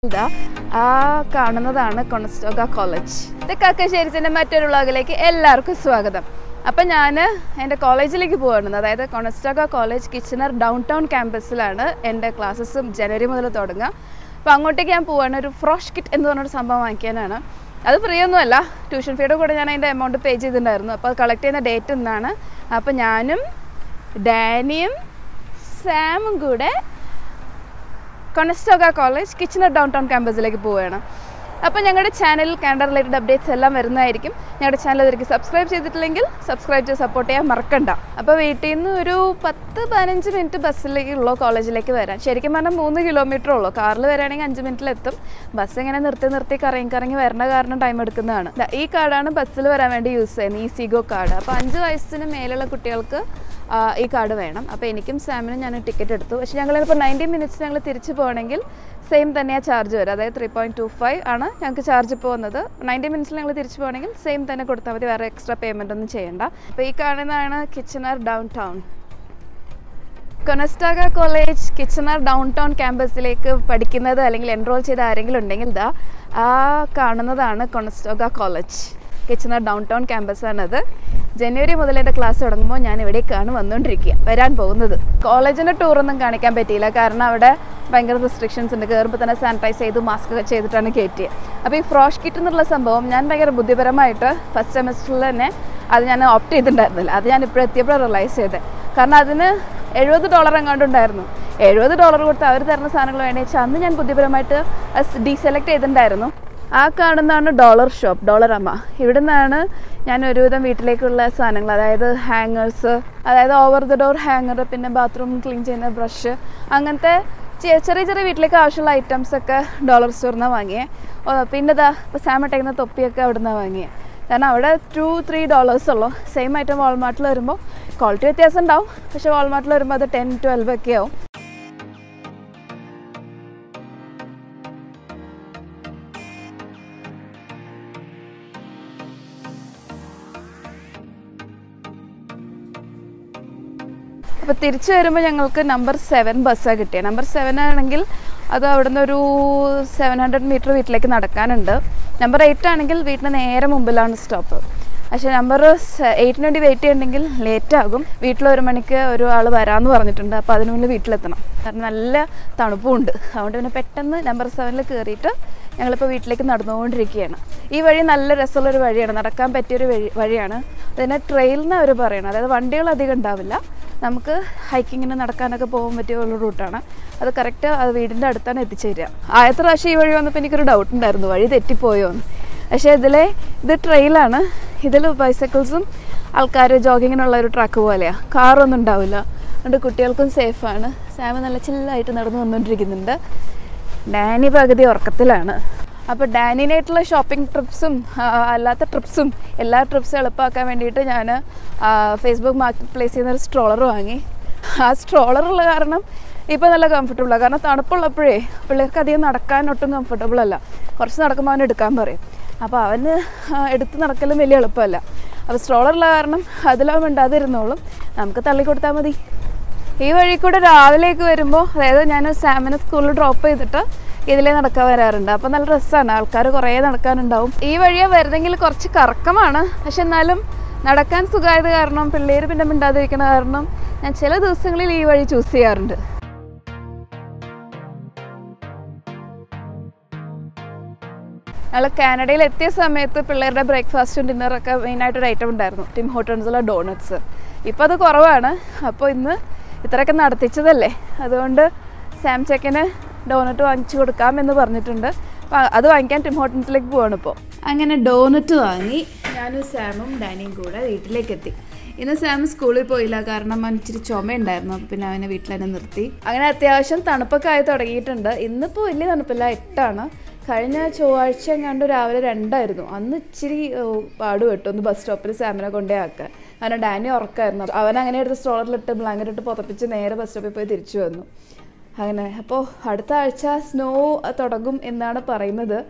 ഇതാ ആ കാണുന്നതാണ് കൊണസ്റ്റോഗ കോളേജ് ഇത് കാക്കശ്ശേരിച്ചിൻ്റെ മറ്റൊരു വ്ളോഗിലേക്ക് എല്ലാവർക്കും സ്വാഗതം അപ്പം ഞാൻ എൻ്റെ കോളേജിലേക്ക് പോകണം അതായത് Conestoga college Kitchener downtown ക്യാമ്പസിലാണ് എൻ്റെ ക്ലാസ്സസും ജനുവരി മുതൽ തുടങ്ങുക അപ്പോൾ അങ്ങോട്ടേക്ക് ഞാൻ പോവാണ് ഒരു ഫ്രോഷ് കിറ്റ് എന്ന് പറഞ്ഞൊരു സംഭവം വാങ്ങിക്കാനാണ് അത് ഫ്രീ ഒന്നുമല്ല ട്യൂഷൻ ഫീയുടെ കൂടെ ഞാൻ അതിൻ്റെ എമൗണ്ട് പേ ചെയ്തിട്ടുണ്ടായിരുന്നു അപ്പോൾ അത് കളക്ട് ചെയ്യുന്ന ഡേറ്റ് ഇന്നാണ് അപ്പോൾ ഞാനും ഡാനിയും സാമും കൂടെ Conestoga college Kitchener downtown ക്യാമ്പസിലേക്ക് പോവുകയാണ് അപ്പോൾ ഞങ്ങളുടെ ചാനലിൽ കാനഡ റിലേറ്റഡ് അപ്ഡേറ്റ്സ് എല്ലാം വരുന്നതായിരിക്കും ഞങ്ങളുടെ ചാനൽ ഇതുവരെയ്ക്ക് സബ്സ്ക്രൈബ് ചെയ്തിട്ടില്ലെങ്കിൽ സബ്സ്ക്രൈബ് ചെയ്ത് സപ്പോർട്ട് ചെയ്യാൻ മറക്കണ്ട അപ്പോൾ വീട്ടിൽ നിന്ന് ഒരു പത്ത് പതിനഞ്ച് മിനിറ്റ് ബസ്സിലേക്കുള്ളൂ കോളേജിലേക്ക് വരാൻ ശരിക്കും പറഞ്ഞാൽ മൂന്ന് കിലോമീറ്റർ ഉള്ളൂ കാറിൽ വരികയാണെങ്കിൽ അഞ്ച് മിനിറ്റിലെത്തും ബസ് ഇങ്ങനെ നിർത്തി നിർത്തി കറങ്ങി കറങ്ങി വരണ കാരണം ടൈം എടുക്കുന്നതാണ് ദാ ഈ കാർഡാണ് ബസ്സിൽ വരാൻ വേണ്ടി യൂസ് ചെയ്യുന്നത് ഈ സിഗോ കാർഡ് അപ്പോൾ അഞ്ച് വയസ്സിന് മേലുള്ള കുട്ടികൾക്ക് ആ, ഈ കാർഡ് വേണം അപ്പോൾ എനിക്കും സാമിനും ഞാൻ ടിക്കറ്റ് എടുത്തു പക്ഷേ ഞങ്ങളിപ്പോൾ നയൻറ്റി മിനിറ്റ്സ് ഞങ്ങൾ തിരിച്ചു പോകണമെങ്കിൽ സെയിം തന്നെയാണ് ചാർജ് വരും അതായത് ത്രീ പോയിൻറ്റ് ടു ഫൈവ് ആണ് ഞങ്ങൾക്ക് ചാർജ് ഇപ്പോൾ വന്നത് നയൻറ്റി മിനിറ്റ്സിൽ ഞങ്ങൾ തിരിച്ചു പോകണമെങ്കിൽ സെയിം തന്നെ കൊടുത്താൽ മതി വേറെ എക്സ്ട്രാ പേയ്മെൻ്റ് ഒന്നും ചെയ്യണ്ട അപ്പോൾ ഈ കാണുന്നതാണ് Kitchener downtown Conestoga college Kitchener downtown ക്യാമ്പസിലേക്ക് പഠിക്കുന്നത് അല്ലെങ്കിൽ എൻറോൾ ചെയ്ത ആരെങ്കിലും ഉണ്ടെങ്കിൽ ഇതാ ആ കാണുന്നതാണ് Conestoga college Kitchener downtown ക്യാമ്പസാണത് ജനുവരി മുതൽ എൻ്റെ ക്ലാസ് തുടങ്ങുമ്പോൾ ഞാൻ ഇവിടേക്കാണ് വന്നുകൊണ്ടിരിക്കുക വരാൻ പോകുന്നത് കോളേജിൻ്റെ ടൂറൊന്നും കാണിക്കാൻ പറ്റിയില്ല കാരണം അവിടെ ഭയങ്കര റെസ്ട്രിക്ഷൻസ് ഉണ്ട് കയറുമ്പോൾ തന്നെ സാനിറ്റൈസ് ചെയ്ത് മാസ്ക് ഒക്കെ ചെയ്തിട്ടാണ് കയറ്റിയത് അപ്പോൾ ഈ ഫ്രോഷ് കിറ്റ് എന്നുള്ള സംഭവം ഞാൻ ഭയങ്കര ബുദ്ധിപരമായിട്ട് ഫസ്റ്റ് സെമസ്റ്ററിൽ തന്നെ അത് ഞാൻ ഓപ്റ്റ് ചെയ്തിട്ടുണ്ടായിരുന്നില്ല അത് ഞാൻ ഇപ്പോൾ എത്തിയപ്പോൾ റിയലൈസ് ചെയ്തത് കാരണം അതിന് എഴുപത് ഡോളർ എങ്ങാണ്ട് ഉണ്ടായിരുന്നു എഴുപത് ഡോളർ കൊടുത്ത് അവർ തരുന്ന സാധനങ്ങൾ വേണ്ടി വെച്ചാൽ അന്ന് ഞാൻ ബുദ്ധിപരമായിട്ട് ഡീസെലക്ട് ചെയ്തിട്ടുണ്ടായിരുന്നു ആ കാണുന്നതാണ് ഡോളർ ഷോപ്പ് ഡോളർ അമ്മ ഇവിടെ നിന്നാണ് ഞാൻ ഒരുവിധം വീട്ടിലേക്കുള്ള സാധനങ്ങൾ അതായത് ഹാങ്ങേഴ്സ് അതായത് ഓവർ ദ ഡോർ ഹാങ്ങർ പിന്നെ ബാത്റൂം ക്ലീൻ ചെയ്യുന്ന ബ്രഷ് അങ്ങനത്തെ ചെ- ചെറിയ ചെറിയ വീട്ടിലേക്ക് ആവശ്യമുള്ള ഐറ്റംസ് ഒക്കെ ഡോളർ സ്റ്റോറിൽ നിന്നാണ് വാങ്ങിയത് ഓ, പിന്നെ ഇതാ ഇപ്പോൾ സാമട്ടേക്കുന്ന തൊപ്പിയൊക്കെ അവിടെ നിന്നാണ് വാങ്ങിയത് കാരണം അവിടെ ടു ത്രീ ഡോളേഴ്സ് ഉള്ളൂ സെയിം ഐറ്റം വാൾമാർട്ടിൽ വരുമ്പോൾ ക്വാളിറ്റി വ്യത്യാസം ഉണ്ടാവും പക്ഷേ വാൾമാർട്ടിൽ വരുമ്പോൾ അത് ടെൻ ട്വൽവ് ഒക്കെ ആവും അപ്പോൾ തിരിച്ചു വരുമ്പോൾ ഞങ്ങൾക്ക് നമ്പർ സെവൻ ബസ്സാണ് കിട്ടിയത് നമ്പർ സെവൻ ആണെങ്കിൽ അത് അവിടെ നിന്ന് ഒരു സെവൻ ഹൺഡ്രഡ് മീറ്റർ വീട്ടിലേക്ക് നടക്കാനുണ്ട് നമ്പർ എയ്റ്റ് ആണെങ്കിൽ വീട്ടിന് നേരെ മുമ്പിലാണ് സ്റ്റോപ്പ് പക്ഷേ നമ്പർ എയ്റ്റിന് വേണ്ടി വെയിറ്റ് ചെയ്യണമെങ്കിൽ ലേറ്റ് ആകും വീട്ടിൽ ഒരു മണിക്ക് ഒരു ആൾ വരാമെന്ന് പറഞ്ഞിട്ടുണ്ട് അപ്പോൾ അതിന് മുന്നിൽ വീട്ടിലെത്തണം കാരണം നല്ല തണുപ്പുണ്ട് അതുകൊണ്ട് പിന്നെ പെട്ടെന്ന് നമ്പർ സെവനിൽ കയറിയിട്ട് ഞങ്ങളിപ്പോൾ വീട്ടിലേക്ക് നടന്നുകൊണ്ടിരിക്കുകയാണ് ഈ വഴി നല്ല രസമുള്ളൊരു വഴിയാണ് നടക്കാൻ പറ്റിയൊരു വഴി വഴിയാണ് അതിനെ ട്രെയിൽ എന്ന് അവർ പറയണം അതായത് വണ്ടികൾ അധികം ഉണ്ടാവില്ല നമുക്ക് ഹൈക്കിങ്ങിന് നടക്കാനൊക്കെ പോകാൻ പറ്റിയ ഒരു റൂട്ടാണ് അത് കറക്റ്റ് അത് വീടിൻ്റെ അടുത്താണ് എത്തിച്ചേരുക ആദ്യത്തെ പ്രാവശ്യം ഈ വഴി വന്നപ്പോൾ എനിക്കൊരു ഡൗട്ട് ഉണ്ടായിരുന്നു വഴി തെറ്റിപ്പോയോ എന്ന് പക്ഷേ ഇതിലെ ഇത് ട്രെയിലാണ് ഇതിൽ ബൈസൈക്കിൾസും ആൾക്കാർ ജോഗിങ്ങിനുള്ള ഒരു ട്രാക്ക് പോലെയാണ് കാറൊന്നും ഉണ്ടാവില്ല അതുകൊണ്ട് കുട്ടികൾക്കും സേഫാണ് സാമ് നല്ല ചില്ലായിട്ട് നടന്നു വന്നുകൊണ്ടിരിക്കുന്നുണ്ട് ഡാനി പകുതി ഉറക്കത്തിലാണ് അപ്പോൾ ഡാനിനായിട്ടുള്ള ഷോപ്പിംഗ് ട്രിപ്സും അല്ലാത്ത ട്രിപ്സും എല്ലാ ട്രിപ്സും എളുപ്പമാക്കാൻ വേണ്ടിയിട്ട് ഞാൻ ഫേസ്ബുക്ക് മാർക്കറ്റ് പ്ലേസിൽ നിന്ന് ഒരു സ്ട്രോളർ വാങ്ങി ആ സ്ട്രോളർ ഉള്ള കാരണം ഇപ്പോൾ നല്ല കംഫർട്ടബിളാണ് കാരണം തണുപ്പുള്ളപ്പോഴേ പിള്ളേർക്ക് അധികം നടക്കാൻ ഒട്ടും കംഫർട്ടബിൾ അല്ല കുറച്ച് നടക്കുമ്പോൾ അവൻ എടുക്കാൻ പറയും അപ്പോൾ അവന് ആ, എടുത്ത് നടക്കലും വലിയ എളുപ്പമല്ല അപ്പോൾ സ്ട്രോളറുള്ള കാരണം അതിലാവും മിണ്ടാതിരുന്നോളും നമുക്ക് തള്ളിക്കൊടുത്താൽ മതി ഈ വഴി കൂടെ രാവിലേക്ക് വരുമ്പോൾ അതായത് ഞാൻ സാമിനെ സ്കൂളിൽ ഡ്രോപ്പ് ചെയ്തിട്ട് ഇതിലേ നടക്കാൻ വരാറുണ്ട് അപ്പോൾ നല്ല രസമാണ് ആൾക്കാർ കുറേ നടക്കാനുണ്ടാവും ഈ വഴിയാണ് വരുന്നെങ്കിൽ കുറച്ച് കറക്കമാണ് പക്ഷെ എന്നാലും നടക്കാൻ സുഖമായത് കാരണം പിള്ളേർ പിന്നെ മിണ്ടാതിരിക്കണ കാരണം ഞാൻ ചില ദിവസങ്ങളിൽ ഈ വഴി ചൂസ് ചെയ്യാറുണ്ട് ഞങ്ങൾ കാനഡയിൽ എത്തിയ സമയത്ത് പിള്ളേരുടെ ബ്രേക്ക്ഫാസ്റ്റും ഡിന്നറൊക്കെ മെയിനായിട്ടൊരു ഐറ്റം ഉണ്ടായിരുന്നു ടിം ഹോട്ടൽസിലെ ഡോണറ്റ്സ് ഇപ്പോൾ അത് കുറവാണ് അപ്പോൾ ഇന്ന് ഇത്രയൊക്കെ നടത്തിച്ചതല്ലേ അതുകൊണ്ട് സാം ചെക്കന് ഡോണറ്റ് വാങ്ങിച്ചു കൊടുക്കാം എന്ന് പറഞ്ഞിട്ടുണ്ട് അപ്പോൾ അത് വാങ്ങിക്കാൻ ടിം ഹോട്ടൽസിലേക്ക് പോവാണ് ഇപ്പോൾ അങ്ങനെ ഡോണറ്റ് വാങ്ങി ഞാനും സാമും ഡാനിയും കൂടെ വീട്ടിലേക്ക് എത്തി ഇന്ന് സാം സ്കൂളിൽ പോയില്ല കാരണം അവൻ ഇച്ചിരി ചുമയുണ്ടായിരുന്നു അപ്പോൾ പിന്നെ അവനെ വീട്ടിൽ തന്നെ നിർത്തി അങ്ങനെ അത്യാവശ്യം തണുപ്പൊക്കെ ആയി തുടങ്ങിയിട്ടുണ്ട് ഇന്നിപ്പോൾ വലിയ തണുപ്പില്ല എട്ടാണ് കഴിഞ്ഞ ചൊവ്വാഴ്ച എങ്ങാണ്ട് രാവിലെ രണ്ടായിരുന്നു അന്ന് ഇച്ചിരി ഓ, പാടുപെട്ടു ഒന്ന് ബസ് സ്റ്റോപ്പിൽ സാമിനെ കൊണ്ടേ ആക്കാൻ കാരണം ഡാനി ഉറക്കായിരുന്നു അവൻ അങ്ങനെ എടുത്ത് സ്റ്റോറിലിട്ട് ബ്ലാങ്കറ്റ് ഇട്ട് പുതപ്പിച്ച് നേരെ ബസ് സ്റ്റോപ്പിൽ പോയി തിരിച്ചു വന്നു അങ്ങനെ അപ്പോൾ അടുത്ത ആഴ്ച സ്നോ തുടങ്ങും എന്നാണ് പറയുന്നത്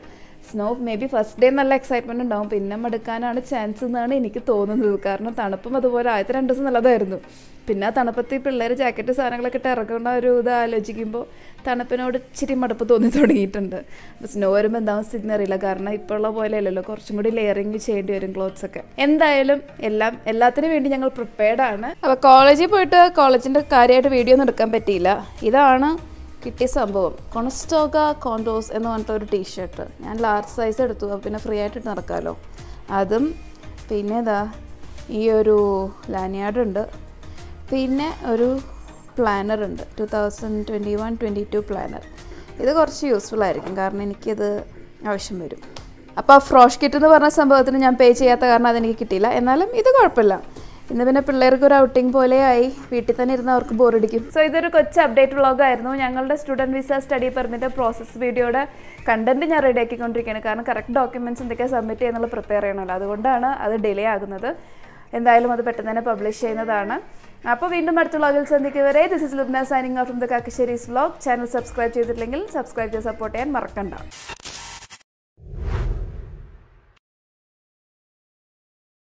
snow may be first day നല്ല എക്സൈറ്റ്മെൻറ്റ് ഉണ്ടാവും പിന്നെ മടുക്കാനാണ് ചാൻസ് എന്നാണ് എനിക്ക് തോന്നുന്നത് കാരണം തണുപ്പും അതുപോലെ ആദ്യത്തെ രണ്ട് ദിവസം നല്ലതായിരുന്നു പിന്നെ ആ തണുപ്പത്ത് ഈ പിള്ളേർ ജാക്കറ്റ് സാധനങ്ങളൊക്കെ ഇട്ട് ഇറങ്ങുന്ന ഒരു ഇത് ആലോചിക്കുമ്പോൾ തണുപ്പിനോട് ഇച്ചിരി മടുപ്പ് തോന്നി തുടങ്ങിയിട്ടുണ്ട് അപ്പോൾ സ്നോ വരുമ്പോൾ എന്താവും സ്ഥിതി അറിയില്ല കാരണം ഇപ്പോൾ ഉള്ള പോലെ അല്ലല്ലോ കുറച്ചും കൂടി ലെയറിങ് ചെയ്യേണ്ടി വരും ക്ലോത്ത്സ് ഒക്കെ എന്തായാലും എല്ലാം എല്ലാത്തിനും വേണ്ടി ഞങ്ങൾ പ്രിപ്പയർഡ് ആണ് അപ്പോൾ കോളേജിൽ പോയിട്ട് കോളേജിൻ്റെ കാര്യമായിട്ട് വീഡിയോ ഒന്നും എടുക്കാൻ പറ്റിയില്ല ഇതാണ് കിട്ടിയ സംഭവം കൊണസ്റ്റോഗ കോണ്ടോസ് എന്ന് പറഞ്ഞിട്ട് ഒരു ടീഷർട്ട് ഞാൻ ലാർജ് സൈസ് എടുത്തു അപ്പോൾ പിന്നെ ഫ്രീ ആയിട്ട് ഇട്ട് നടക്കാമല്ലോ അതും പിന്നെ ഇതാ ഈ ഒരു ലാനിയാർഡ് ഉണ്ട് പിന്നെ ഒരു പ്ലാനർ ഉണ്ട് two thousand twenty one twenty two planner ഇത് കുറച്ച് യൂസ്ഫുൾ ആയിരിക്കും കാരണം എനിക്കിത് ആവശ്യം വരും അപ്പോൾ ആ ഫ്രോഷ് കിറ്റ് എന്ന് പറഞ്ഞ സംഭവത്തിന് ഞാൻ പേ ചെയ്യാത്ത കാരണം അതെനിക്ക് കിട്ടിയില്ല എന്നാലും ഇത് കുഴപ്പമില്ല ഇന്ന് പിന്നെ പിള്ളേർക്ക് ഒരു ഔട്ടിംഗ് പോലെയായി വീട്ടിൽ തന്നെ ഇരുന്ന് അവർക്ക് ബോറടിക്കും സോ ഇതൊരു കൊച്ചു അപ്ഡേറ്റ് വ്ളോഗ് ആയിരുന്നു ഞങ്ങളുടെ student visa study permit process വീഡിയോയുടെ കണ്ടന്റ് ഞാൻ റെഡി ആക്കിക്കൊണ്ടിരിക്കുകയാണ് കാരണം കറക്റ്റ് ഡോക്യുമെന്റ്സ് എന്തൊക്കെയാണ് സബ്മിറ്റ് ചെയ്യുന്നുള്ള പ്രിപ്പയർ ചെയ്യണമല്ലോ അതുകൊണ്ടാണ് അത് ഡിലേ ആകുന്നത് എന്തായാലും അത് പെട്ടെന്ന് തന്നെ പബ്ലിഷ് ചെയ്യുന്നതാണ് അപ്പോൾ വീണ്ടും അടുത്ത വ്ളോഗിൽ സന്ധിക്കുവരെ this is Lubna signing off from the Kakkasseris vlog channel subscribe ചെയ്തിട്ടില്ലെങ്കിൽ സബ്സ്ക്രൈബ് ചെയ്ത് സപ്പോർട്ട് ചെയ്യാൻ മറക്കണ്ട